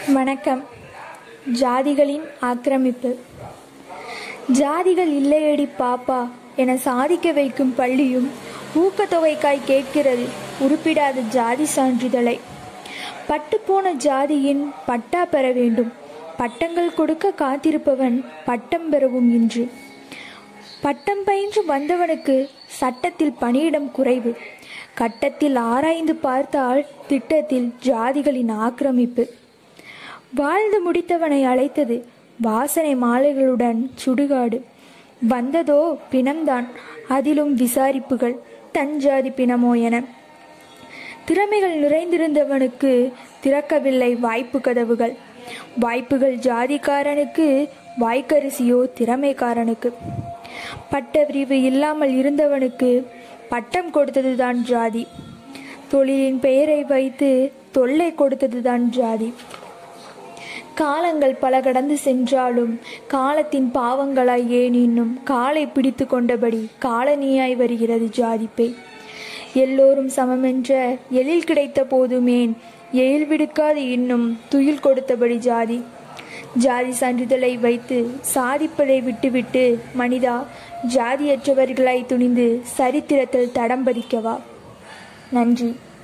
வணக்கம் ஜாதிகளின் ஆக்கிரமிப்பு ஜாதிகள் இல்லையடி பாப்பா என சாதிக்க வைக்கும் பள்ளியும் ஊக்கத்தொகைக்காய் கேட்கிறது உருப்பிடாத ஜாதி சான்றிதழை பட்டுப்போன ஜாதியின் பட்டா பெற வேண்டும் பட்டங்கள் கொடுக்க காத்திருப்பவன் பட்டம் பெறவும் இன்று பட்டம் பயின்று வந்தவனுக்கு சட்டத்தில் பணியிடம் குறைவு கட்டத்தில் ஆராய்ந்து பார்த்தால் திட்டத்தில் ஜாதிகளின் ஆக்கிரமிப்பு வாழ்ந்து முடித்தவனை அழைத்தது வாசனை மாலைகளுடன் சுடுகாடு வந்ததோ பிணம்தான் அதிலும் விசாரிப்புகள் தன் ஜாதி பிணமோ என திறமைகள் நிறைந்திருந்தவனுக்கு திறக்கவில்லை வாய்ப்பு கதவுகள் வாய்ப்புகள் ஜாதிக்காரனுக்கு வாய்க்கரிசியோ திறமைக்காரனுக்கு பட்ட விரிவு இல்லாமல் இருந்தவனுக்கு பட்டம் கொடுத்ததுதான் ஜாதி தொழிலின் பெயரை வைத்து தொல்லை கொடுத்ததுதான் ஜாதி காலங்கள் பல கடந்து சென்றாலும் காலத்தின் பாவங்களாய் ஏன் இன்னும் காலை பிடித்து கொண்டபடி காலனியாய் வருகிறது ஜாதிப்பை எல்லோரும் சமமென்ற எழில் கிடைத்த போதுமேன் எழில் விடுக்காது இன்னும் துயில் கொடுத்தபடி ஜாதி ஜாதி சான்றிதழை வைத்து சாதிப்பதை விட்டுவிட்டு மனிதா ஜாதியற்றவர்களாய் துணிந்து சரித்திரத்தில் தடம் பதிக்கவா நன்றி